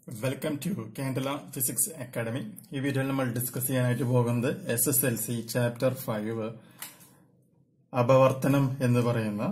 welcome to Kerala physics academy ഈ വീഡിയോയിൽ നമ്മൾ ഡിസ്കസ് ചെയ്യാനായിട്ട് പോകുന്നത് S S L C chapter five അപവർത്തനം എന്ന് പറയുന്ന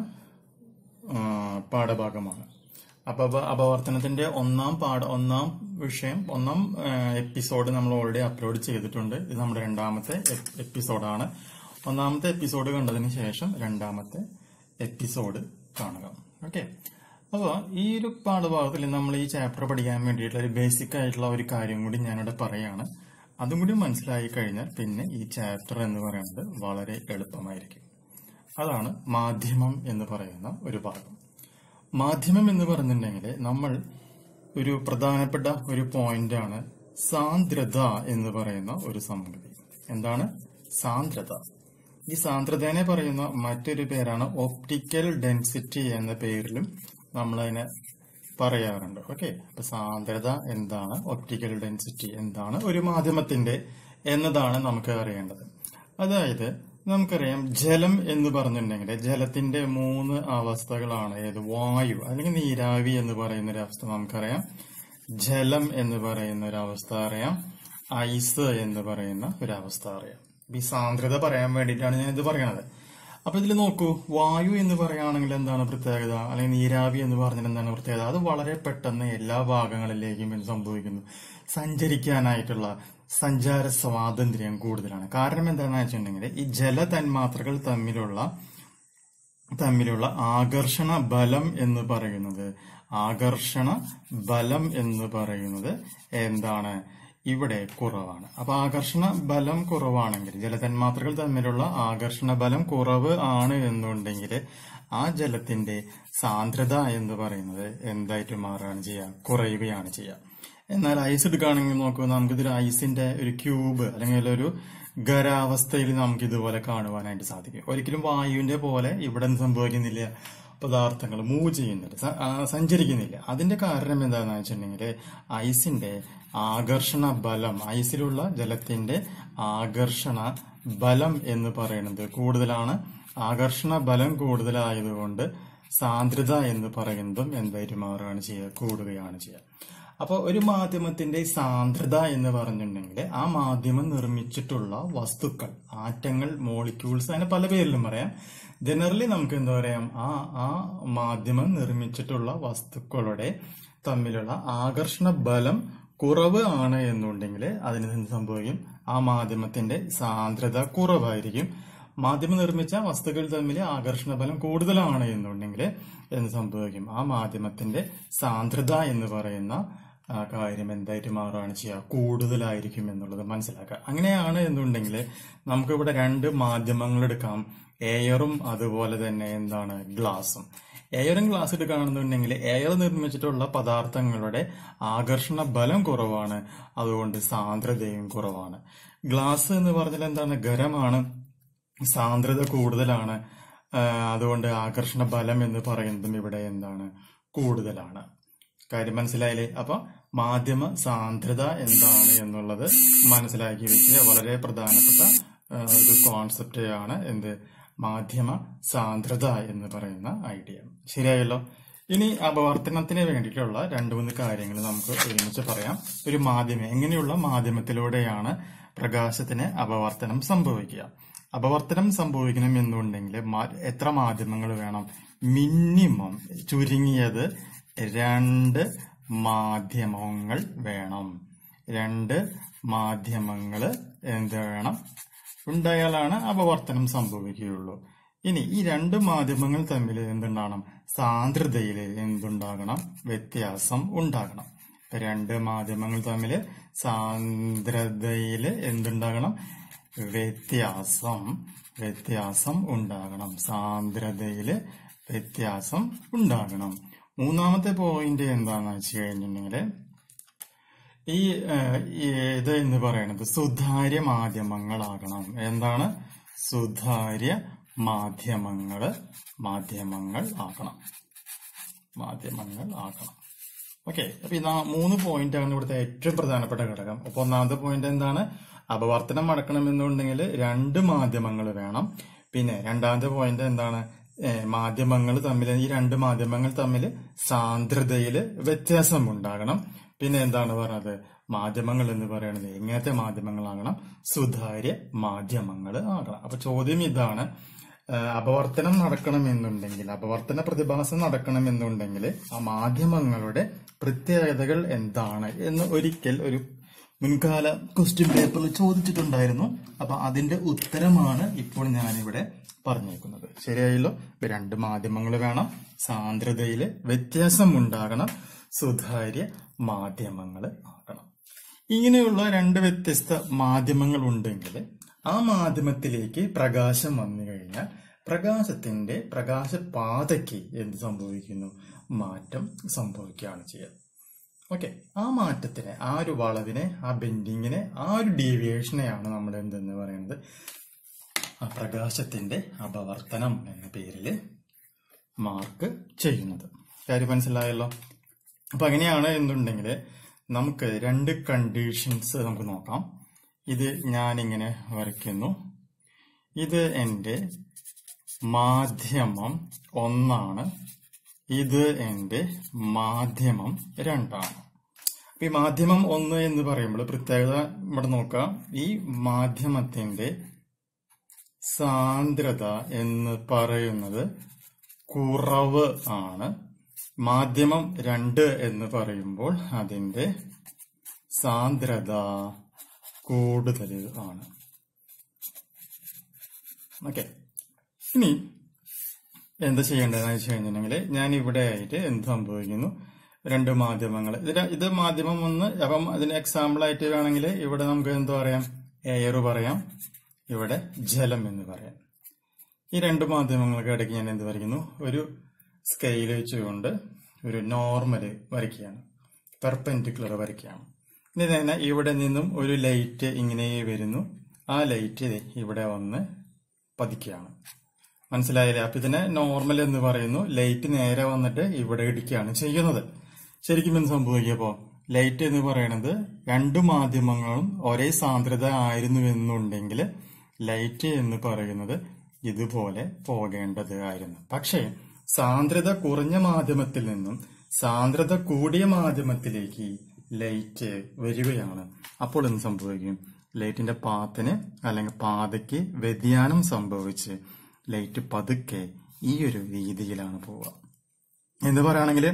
ആ, പാഠഭാഗമാണ് അപ്പൊ അപ- അപവർത്തനത്തിന്റെ ഒന്നാം പാഠ ഒന്നാം വിഷയം ഒന്നാം എപ്പിസോഡ് നമ്മൾ ഓൾറെഡി അപ്ലോഡ് ചെയ്തിട്ടുണ്ട് ഇത് നമ്മുടെ രണ്ടാമത്തെ എപ്- എപ്പിസോഡാണ് ഒന്നാമത്തെ എപ്പിസോഡ് കണ്ടതിന് ശേഷം രണ്ടാമത്തെ എപ്പിസോഡ് കാണുക ഓക്കെ അപ്പോൾ ഈ ഒരു പാഠഭാഗത്തിൽ നമ്മൾ ഈ ചാപ്റ്റർ പഠിക്കാൻ വേണ്ടിയിട്ടുള്ള ഒരു ബേസിക് ആയിട്ടുള്ള ഒരു കാര്യം കൂടി ഞാനിവിടെ പറയാണ് അതും കൂടി മനസ്സിലായി കഴിഞ്ഞാൽ പിന്നെ ഈ ചാപ്റ്റർ എന്ന് പറയുന്നത് വളരെ എളുപ്പമായിരിക്കും അതാണ് മാധ്യമം എന്ന് പറയുന്ന ഒരു ഭാഗം മാധ്യമം എന്ന് പറഞ്ഞിട്ടുണ്ടെങ്കിൽ നമ്മൾ ഒരു പ്രധാനപ്പെട്ട ഒരു പോയിന്റാണ് സാന്ദ്രത എന്ന് പറയുന്ന ഒരു സംഗതി എന്താണ് സാന്ദ്രത ഈ സാന്ദ്രതേനെ പറയുന്ന മറ്റൊരു പേരാണ് ഒപ്റ്റിക്കൽ ഡെൻസിറ്റി എന്ന പേരിലും നമ്മൾ അതിനെ പറയാറുണ്ട് ഓക്കെ അപ്പൊ സാന്ദ്രത എന്താണ് ഒപ്റ്റിക്കൽ ഡെൻസിറ്റി എന്താണ് ഒരു മാധ്യമത്തിന്റെ എന്നതാണ് നമുക്ക് അറിയേണ്ടത് അതായത് നമുക്കറിയാം ജലം എന്ന് പറഞ്ഞിട്ടുണ്ടെങ്കിൽ ജലത്തിന്റെ മൂന്ന് അവസ്ഥകളാണ് ഏത് വായു അല്ലെങ്കിൽ നീരാവി എന്ന് പറയുന്ന ഒരു അവസ്ഥ നമുക്കറിയാം ജലം എന്ന് പറയുന്ന ഒരു അവസ്ഥ അറിയാം ഐസ് എന്ന് പറയുന്ന ഒരു അവസ്ഥ അറിയാം അപ്പൊ ഈ സാന്ദ്രത പറയാൻ വേണ്ടിയിട്ടാണ് ഞാൻ ഇത് പറയണത് അപ്പൊ ഇതിൽ നോക്കൂ വായു എന്ന് പറയുകയാണെങ്കിൽ എന്താണ് പ്രത്യേകത അല്ലെങ്കിൽ നീരാവി എന്ന് പറഞ്ഞാൽ എന്താണ് പ്രത്യേകത അത് വളരെ പെട്ടെന്ന് എല്ലാ ഭാഗങ്ങളിലേക്കും എന്ത് സംഭവിക്കുന്നു സഞ്ചരിക്കാനായിട്ടുള്ള സഞ്ചാര സ്വാതന്ത്ര്യം കൂടുതലാണ് കാരണം എന്താണെന്ന് വെച്ചിട്ടുണ്ടെങ്കിൽ ഈ ജല തന്മാത്രകൾ തമ്മിലുള്ള തമ്മിലുള്ള ആകർഷണ ബലം എന്ന് പറയുന്നത് ആകർഷണ ബലം എന്ന് പറയുന്നത് എന്താണ് ഇവിടെ കുറവാണ് അപ്പൊ ആകർഷണ ബലം കുറവാണെങ്കിൽ ജലതന്മാത്രകൾ തമ്മിലുള്ള ആകർഷണ ബലം കുറവ് ആണ് എന്നുണ്ടെങ്കിൽ ആ ജലത്തിന്റെ സാന്ദ്രത എന്ന് പറയുന്നത് എന്തായിട്ട് മാറുകയാണ് ചെയ്യുക കുറയുകയാണ് ചെയ്യുക എന്നാൽ ഐസ് എടുക്കുകയാണെങ്കിൽ നോക്കൂ നമുക്കിതൊരു ഐസിന്റെ ഒരു ക്യൂബ് അല്ലെങ്കിൽ ഒരു ഖരാവസ്ഥയിൽ നമുക്ക് ഇതുപോലെ കാണുവാനായിട്ട് സാധിക്കും ഒരിക്കലും വായുവിന്റെ പോലെ ഇവിടെ എന്ത് സംഭവിക്കുന്നില്ല പദാർത്ഥങ്ങൾ മൂവ് ചെയ്യുന്നില്ല സ- ആ, സഞ്ചരിക്കുന്നില്ല അതിന്റെ കാരണം എന്താണെന്ന് വെച്ചിട്ടുണ്ടെങ്കിൽ ഐസിന്റെ ആകർഷണ ബലം ഐസിലുള്ള ജലത്തിന്റെ ആകർഷണ ബലം എന്ന് പറയുന്നത് കൂടുതലാണ് ആകർഷണ ബലം കൂടുതലായതുകൊണ്ട് സാന്ദ്രത എന്ന് പറയുന്നതും എന്തായിട്ട് മാറുകയാണ് ചെയ്യുക കൂടുകയാണ് ചെയ്യുക അപ്പോൾ ഒരു മാധ്യമത്തിന്റെ സാന്ദ്രത എന്ന് പറഞ്ഞിട്ടുണ്ടെങ്കിൽ ആ മാധ്യമം നിർമ്മിച്ചിട്ടുള്ള വസ്തുക്കൾ ആറ്റങ്ങൾ മോളിക്യൂൾസ് അങ്ങനെ പല പേരിലും പറയാം ജനറലി നമുക്ക് എന്താ പറയാം ആ ആ മാധ്യമം നിർമ്മിച്ചിട്ടുള്ള വസ്തുക്കളുടെ തമ്മിലുള്ള ആകർഷണ ബലം കുറവ് ആണ് എന്നുണ്ടെങ്കിൽ അതിന് എന്ത് സംഭവിക്കും ആ മാധ്യമത്തിന്റെ സാന്ദ്രത കുറവായിരിക്കും മാധ്യമം നിർമ്മിച്ച വസ്തുക്കൾ തമ്മിൽ ആകർഷണ ബലം കൂടുതലാണ് എന്നുണ്ടെങ്കിൽ എന്ത് സംഭവിക്കും ആ മാധ്യമത്തിന്റെ സാന്ദ്രത എന്ന് പറയുന്ന ആ കാര്യം എന്തായിട്ട് മാറുകയാണ് ചെയ്യുക കൂടുതലായിരിക്കും എന്നുള്ളത് മനസ്സിലാക്കുക അങ്ങനെയാണ് എന്നുണ്ടെങ്കിൽ നമുക്കിവിടെ രണ്ട് മാധ്യമങ്ങൾ എടുക്കാം എയറും അതുപോലെ തന്നെ എന്താണ് ഗ്ലാസും എയറും ഗ്ലാസ് എടുക്കുകയാണെന്നുണ്ടെങ്കിൽ എയർ നിർമ്മിച്ചിട്ടുള്ള പദാർത്ഥങ്ങളുടെ ആകർഷണ ബലം കുറവാണ് അതുകൊണ്ട് സാന്ദ്രതയും കുറവാണ് ഗ്ലാസ് എന്ന് പറഞ്ഞാൽ എന്താണ് ഖരമാണ് സാന്ദ്രത കൂടുതലാണ് ആ, അതുകൊണ്ട് ആകർഷണ ബലം എന്ന് പറയുന്നതും ഇവിടെ എന്താണ് കൂടുതലാണ് കാര്യം മനസ്സിലായില്ലേ അപ്പൊ മാധ്യമ സാന്ദ്രത എന്താണ് എന്നുള്ളത് മനസ്സിലാക്കി വെക്കുക വളരെ പ്രധാനപ്പെട്ട ആ, ഒരു കോൺസെപ്റ്റ് ആണ് എന്ത് മാധ്യമ സാന്ദ്രത എന്ന് പറയുന്ന ഐഡിയ ശരിയായല്ലോ ഇനി അപവർത്തനത്തിന് വേണ്ടിയിട്ടുള്ള രണ്ടു മൂന്ന് കാര്യങ്ങൾ നമുക്ക് ഒരുമിച്ച് പറയാം ഒരു മാധ്യമം എങ്ങനെയുള്ള മാധ്യമത്തിലൂടെയാണ് പ്രകാശത്തിന് അപവർത്തനം സംഭവിക്കുക അപവർത്തനം സംഭവിക്കണം എന്നുണ്ടെങ്കിൽ മാ- എത്ര മാധ്യമങ്ങൾ വേണം മിനിമം ചുരുങ്ങിയത് രണ്ട് മാധ്യമങ്ങൾ വേണം രണ്ട് മാധ്യമങ്ങൾ എന്ത് വേണം ഉണ്ടായാലാണ് അപവർത്തനം സംഭവിക്കുകയുള്ളൂ ഇനി ഈ രണ്ട് മാധ്യമങ്ങൾ തമ്മിൽ എന്തുണ്ടാകണം സാന്ദ്രതയിൽ എന്തുണ്ടാകണം വ്യത്യാസം ഉണ്ടാകണം ഇപ്പൊ രണ്ട് മാധ്യമങ്ങൾ തമ്മിൽ സാന്ദ്രതയിൽ എന്തുണ്ടാകണം വ്യത്യാസം വ്യത്യാസം ഉണ്ടാകണം സാന്ദ്രതയില് വ്യത്യാസം ഉണ്ടാകണം മൂന്നാമത്തെ പോയിന്റ് എന്താന്ന് വെച്ച് കഴിഞ്ഞിട്ടുണ്ടെങ്കിൽ ഈ ഏഹ്, ഈ ഇത് എന്ന് പറയുന്നത് സുതാര്യ മാധ്യമങ്ങളാകണം എന്താണ് സുതാര്യ മാധ്യമങ്ങള് മാധ്യമങ്ങൾ ആക്കണം മാധ്യമങ്ങൾ ആക്കണം ഓക്കെ അപ്പൊ ഈ നാ- മൂന്ന് പോയിന്റ് ആണ് ഇവിടുത്തെ ഏറ്റവും പ്രധാനപ്പെട്ട ഘടകം അപ്പൊ ഒന്നാമത്തെ പോയിന്റ് എന്താണ് അപവർത്തനം നടക്കണമെന്നുണ്ടെങ്കിൽ രണ്ട് മാധ്യമങ്ങൾ വേണം പിന്നെ രണ്ടാമത്തെ പോയിന്റ് എന്താണ് മാധ്യമങ്ങൾ തമ്മിൽ ഈ രണ്ട് മാധ്യമങ്ങൾ തമ്മിൽ സാന്ദ്രതയിൽ വ്യത്യാസം ഉണ്ടാകണം പിന്നെ എന്താണ് പറഞ്ഞത് മാധ്യമങ്ങൾ എന്ന് പറയുന്നത് എങ്ങനത്തെ മാധ്യമങ്ങളാകണം സുതാര്യ മാധ്യമങ്ങൾ ആകണം അപ്പൊ ചോദ്യം ഇതാണ് ആ, അപവർത്തനം നടക്കണമെന്നുണ്ടെങ്കിൽ അപവർത്തന പ്രതിഭാസം നടക്കണമെന്നുണ്ടെങ്കിൽ ആ മാധ്യമങ്ങളുടെ പ്രത്യേകതകൾ എന്താണ് എന്ന് ഒരിക്കൽ ഒരു മുൻകാല ക്വസ്റ്റ്യൻ പേപ്പറിൽ ചോദിച്ചിട്ടുണ്ടായിരുന്നു അപ്പൊ അതിന്റെ ഉത്തരമാണ് ഇപ്പോൾ ഞാനിവിടെ പറഞ്ഞേക്കുന്നത് ശരിയായല്ലോ ഇപ്പൊ രണ്ട് മാധ്യമങ്ങൾ വേണം സാന്ദ്രതയിൽ വ്യത്യാസം ഉണ്ടാകണം സുതാര്യ മാധ്യമങ്ങൾ ആകണം ഇങ്ങനെയുള്ള രണ്ട് വ്യത്യസ്ത മാധ്യമങ്ങൾ ഉണ്ടെങ്കിൽ ആ മാധ്യമത്തിലേക്ക് പ്രകാശം വന്നു കഴിഞ്ഞാൽ പ്രകാശത്തിന്റെ പ്രകാശപാതയ്ക്ക് എന്ത് സംഭവിക്കുന്നു മാറ്റം സംഭവിക്കുകയാണ് ചെയ്യുക ഓക്കെ ആ മാറ്റത്തിനെ ആ ഒരു വളവിനെ ആ ബെൻഡിങ്ങിനെ ആ ഒരു ഡീവിയേഷനെയാണ് നമ്മൾ എന്തെന്ന് പറയുന്നത് ആ പ്രകാശത്തിന്റെ അപവർത്തനം എന്ന പേരിൽ മാർക്ക് ചെയ്യുന്നത് കാര്യം മനസ്സിലായല്ലോ അപ്പൊ അങ്ങനെയാണ് എന്നുണ്ടെങ്കിൽ നമുക്ക് രണ്ട് കണ്ടീഷൻസ് നമുക്ക് നോക്കാം ഇത് ഞാനിങ്ങനെ വരയ്ക്കുന്നു ഇത് എൻ്റെ മാധ്യമം ഒന്നാണ് ഇത് എൻ്റെ മാധ്യമം രണ്ടാണ് അപ്പൊ ഈ മാധ്യമം ഒന്ന് എന്ന് പറയുമ്പോൾ പ്രത്യേകത ഇവിടെ നോക്കാം ഈ മാധ്യമത്തിന്റെ സാന്ദ്രത എന്ന് പറയുന്നത് കുറവ് ആണ് മാധ്യമം രണ്ട് എന്ന് പറയുമ്പോൾ അതിന്റെ സാന്ദ്രത കൂടുതൽ ആണ് ഓക്കെ ഇനി എന്താ ചെയ്യേണ്ടതെന്ന് വെച്ച് കഴിഞ്ഞിട്ടുണ്ടെങ്കിൽ ഞാൻ ഇവിടെ ആയിട്ട് എന്ത് സംഭവിക്കുന്നു രണ്ട് മാധ്യമങ്ങൾ ഇത് ര- ഇത് മാധ്യമം ഒന്ന് അപ്പം അതിന് എക്സാമ്പിൾ ആയിട്ട് വേണമെങ്കിൽ ഇവിടെ നമുക്ക് എന്താ പറയാം എയർ പറയാം ഇവിടെ ജലം എന്ന് പറയാം ഈ രണ്ട് മാധ്യമങ്ങൾക്ക് ഇടയ്ക്ക് ഞാൻ എന്ത് വരയ്ക്കുന്നു ഒരു സ്കെയിൽ വെച്ചുകൊണ്ട് ഒരു നോർമൽ വരയ്ക്കുകയാണ് പെർപെൻഡിക്കുലർ വരയ്ക്കുകയാണ് ഇനി തന്നെ ഇവിടെ നിന്നും ഒരു ലൈറ്റ് ഇങ്ങനെ വരുന്നു ആ ലൈറ്റ് ഇവിടെ വന്ന് പതിക്കുകയാണ് മനസ്സിലായില്ലേ അപ്പൊ ഇതിനെ നോർമൽ എന്ന് പറയുന്നു ലൈറ്റ് നേരെ വന്നിട്ട് ഇവിടെ ഇടിക്കുകയാണ് ചെയ്യുന്നത് ശരിക്കും എന്ത് സംഭവിക്കപ്പോ ലൈറ്റ് എന്ന് പറയുന്നത് രണ്ട് മാധ്യമങ്ങളും ഒരേ സാന്ദ്രത ആയിരുന്നു എന്നുണ്ടെങ്കിൽ ലൈറ്റ് എന്ന് പറയുന്നത് ഇതുപോലെ പോകേണ്ടത് ആയിരുന്നു പക്ഷേ സാന്ദ്രത കുറഞ്ഞ മാധ്യമത്തിൽ നിന്നും സാന്ദ്രത കൂടിയ മാധ്യമത്തിലേക്ക് ലൈറ്റ് വരികയാണ് അപ്പോൾ എന്ത് സംഭവിക്കും ലൈറ്റിന്റെ പാത്തിന് അല്ലെങ്കിൽ പാതയ്ക്ക് വ്യതിയാനം സംഭവിച്ച് ലൈറ്റ് പതുക്കെ ഈ ഒരു രീതിയിലാണ് പോവുക എന്ന് പറയുകയാണെങ്കിൽ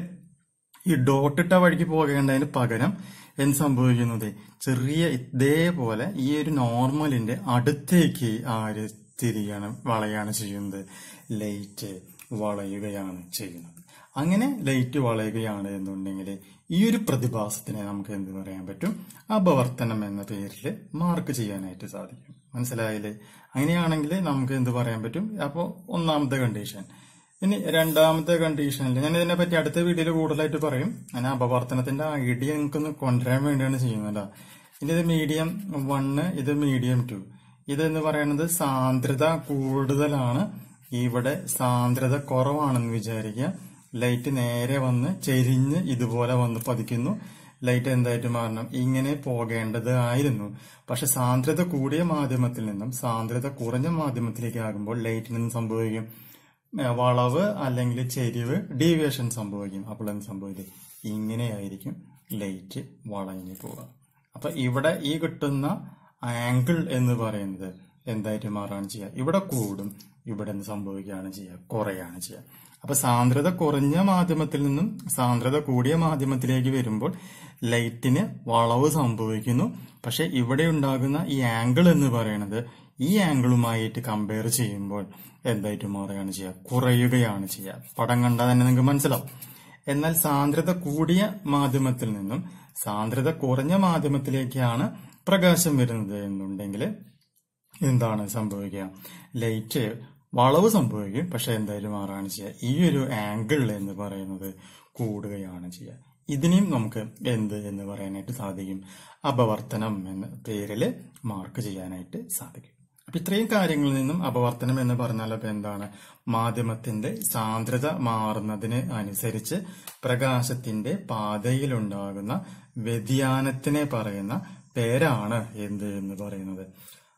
ഈ ഡോട്ടിട്ട വഴിക്ക് പോകേണ്ടതിന് പകരം എന്ത് സംഭവിക്കുന്നത് ചെറിയ ഇതേപോലെ ഈ ഒരു നോർമലിന്റെ അടുത്തേക്ക് ആര് തിരിയാണ് വളയാണ് ചെയ്യുന്നത് ലൈറ്റ് വളയുകയാണ് ചെയ്യുന്നത് അങ്ങനെ ലൈറ്റ് വളയുകയാണ് എന്നുണ്ടെങ്കിൽ ഈ ഒരു പ്രതിഭാസത്തിനെ നമുക്ക് എന്ത് പറയാൻ പറ്റും അപവർത്തനം എന്ന പേരിൽ മാർക്ക് ചെയ്യാനായിട്ട് സാധിക്കും മനസ്സിലായില്ലേ അങ്ങനെയാണെങ്കിൽ നമുക്ക് എന്ത് പറയാൻ പറ്റും അപ്പോൾ ഒന്നാമത്തെ കണ്ടീഷൻ ഇനി രണ്ടാമത്തെ കണ്ടീഷനിൽ ഞാൻ ഇതിനെ പറ്റി അടുത്ത വീഡിയോയിൽ കൂടുതലായിട്ട് പറയും ഞാൻ അപവർത്തനത്തിന്റെ ഐഡിയ നിങ്ങൾക്കൊന്ന് കൊണ്ടുവരാൻ വേണ്ടിയാണ് ചെയ്യുന്നത് ഇനി ഇത് മീഡിയം വണ്ണ് ഇത് മീഡിയം ടു ഇതെന്ന് പറയുന്നത് സാന്ദ്രത കൂടുതലാണ് ഇവിടെ സാന്ദ്രത കുറവാണെന്ന് വിചാരിക്കുക ലൈറ്റ് നേരെ വന്ന് ചെരിഞ്ഞ് ഇതുപോലെ വന്ന് പതിക്കുന്നു ലൈറ്റ് എന്തായിട്ട് മാറണം ഇങ്ങനെ പോകേണ്ടത് ആയിരുന്നു പക്ഷെ സാന്ദ്രത കൂടിയ മാധ്യമത്തിൽ നിന്നും സാന്ദ്രത കുറഞ്ഞ മാധ്യമത്തിലേക്ക് ആകുമ്പോൾ ലൈറ്റിന് എന്ത് സംഭവിക്കും ഏഹ് വളവ് അല്ലെങ്കിൽ ചെരിവ് ഡീവിയേഷൻ സംഭവിക്കും അപ്പോൾ എന്ത് സംഭവിക്കും ഇങ്ങനെയായിരിക്കും ലൈറ്റ് വളഞ്ഞു പോവുക അപ്പൊ ഇവിടെ ഈ കിട്ടുന്ന ആംഗിൾ എന്ന് പറയുന്നത് എന്തായിട്ട് മാറാണ് ചെയ്യുക ഇവിടെ കൂടും ഇവിടെ എന്ത് സംഭവിക്കുകയാണ് ചെയ്യുക കുറയാണ് ചെയ്യുക അപ്പൊ സാന്ദ്രത കുറഞ്ഞ മാധ്യമത്തിൽ നിന്നും സാന്ദ്രത കൂടിയ മാധ്യമത്തിലേക്ക് വരുമ്പോൾ ലൈറ്റിന് വളവ് സംഭവിക്കുന്നു പക്ഷെ ഇവിടെ ഉണ്ടാകുന്ന ഈ ആംഗിൾ എന്ന് പറയുന്നത് ഈ ആംഗിളുമായിട്ട് കമ്പയർ ചെയ്യുമ്പോൾ എന്തായിട്ട് മാറുകയാണ് ചെയ്യുക കുറയുകയാണ് ചെയ്യുക പടം കണ്ടാൽ തന്നെ നിങ്ങൾക്ക് മനസ്സിലാവും എന്നാൽ സാന്ദ്രത കൂടിയ മാധ്യമത്തിൽ നിന്നും സാന്ദ്രത കുറഞ്ഞ മാധ്യമത്തിലേക്കാണ് പ്രകാശം വരുന്നത് എന്നുണ്ടെങ്കിൽ എന്താണ് സംഭവിക്കുക ലൈറ്റ് വളവ് സംഭവിക്കും പക്ഷെ എന്തായാലും മാറാണ് ചെയ്യുക ഈ ഒരു ആംഗിൾ എന്ന് പറയുന്നത് കൂടുകയാണ് ചെയ്യുക ഇതിനെയും നമുക്ക് എന്ത് എന്ന് പറയാനായിട്ട് സാധിക്കും അപവർത്തനം എന്ന പേരിൽ മാർക്ക് ചെയ്യാനായിട്ട് സാധിക്കും അപ്പൊ ഇത്രയും കാര്യങ്ങളിൽ നിന്നും അപവർത്തനം എന്ന് പറഞ്ഞാൽ അപ്പൊ എന്താണ് മാധ്യമത്തിന്റെ സാന്ദ്രത മാറുന്നതിന് അനുസരിച്ച് പ്രകാശത്തിന്റെ പാതയിലുണ്ടാകുന്ന വ്യതിയാനത്തിനെ പറയുന്ന പേരാണ് എന്ത് എന്ന് പറയുന്നത്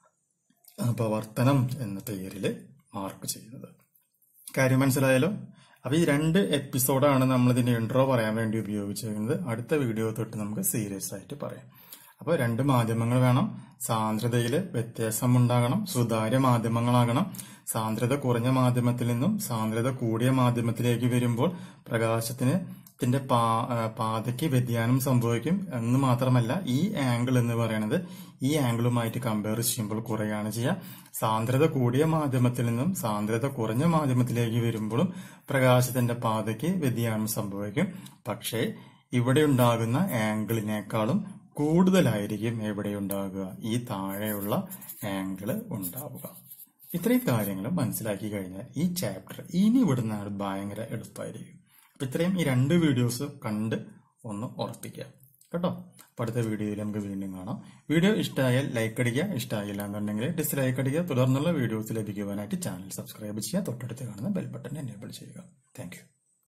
അപവർത്തനം എന്ന പേരിൽ മാർക്ക് ചെയ്യുന്നത് കാര്യം മനസ്സിലായാലോ അപ്പൊ ഈ രണ്ട് എപ്പിസോഡാണ് നമ്മൾ ഇതിന്റെ ഇൻട്രോ പറയാൻ വേണ്ടി ഉപയോഗിച്ചിരിക്കുന്നത് അടുത്ത വീഡിയോ തൊട്ട് നമുക്ക് സീരിയസ് ആയിട്ട് പറയാം അപ്പോൾ രണ്ട് മാധ്യമങ്ങൾ വേണം സാന്ദ്രതയിൽ വ്യത്യാസം ഉണ്ടാകണം സുതാര്യ മാധ്യമങ്ങളാകണം സാന്ദ്രത കുറഞ്ഞ മാധ്യമത്തിൽ നിന്നും സാന്ദ്രത കൂടിയ മാധ്യമത്തിലേക്ക് വരുമ്പോൾ പ്രകാശത്തിന് ത്തിന്റെ പാ ആ, പാതയ്ക്ക് വ്യതിയാനം സംഭവിക്കും എന്ന് മാത്രമല്ല ഈ ആംഗിൾ എന്ന് പറയുന്നത് ഈ ആംഗിളുമായിട്ട് കമ്പയർ ചെയ്യുമ്പോൾ കുറയാണ് ചെയ്യുക സാന്ദ്രത കൂടിയ മാധ്യമത്തിൽ നിന്നും സാന്ദ്രത കുറഞ്ഞ മാധ്യമത്തിലേക്ക് വരുമ്പോഴും പ്രകാശത്തിന്റെ പാതയ്ക്ക് വ്യതിയാനം സംഭവിക്കും പക്ഷേ ഇവിടെ ഉണ്ടാകുന്ന ആംഗിളിനേക്കാളും കൂടുതലായിരിക്കും എവിടെ ഉണ്ടാകുക ഈ താഴെയുള്ള ആംഗിള് ഉണ്ടാവുക ഇത്രയും കാര്യങ്ങൾ മനസ്സിലാക്കി കഴിഞ്ഞാൽ ഈ ചാപ്റ്റർ ഇനി വിടുന്ന ഭയങ്കര എളുപ്പമായിരിക്കും അപ്പൊ ഇത്രയും ഈ രണ്ട് വീഡിയോസ് കണ്ട് ഒന്ന് ഉറപ്പിക്കുക കേട്ടോ അപ്പൊ അടുത്ത വീഡിയോയിൽ നമുക്ക് വീണ്ടും കാണാം വീഡിയോ ഇഷ്ടമായാൽ ലൈക്ക് അടിക്കുക ഇഷ്ടമായില്ല എന്നുണ്ടെങ്കിൽ ഡിസ്ലൈക്ക് അടിക്കുക തുടർന്നുള്ള വീഡിയോസ് ലഭിക്കുവാനായിട്ട് ചാനൽ സബ്സ്ക്രൈബ് ചെയ്യുക തൊട്ടടുത്ത് കാണുന്ന ബെൽ ബട്ടൺ എനേബിൾ ചെയ്യുക താങ്ക് യു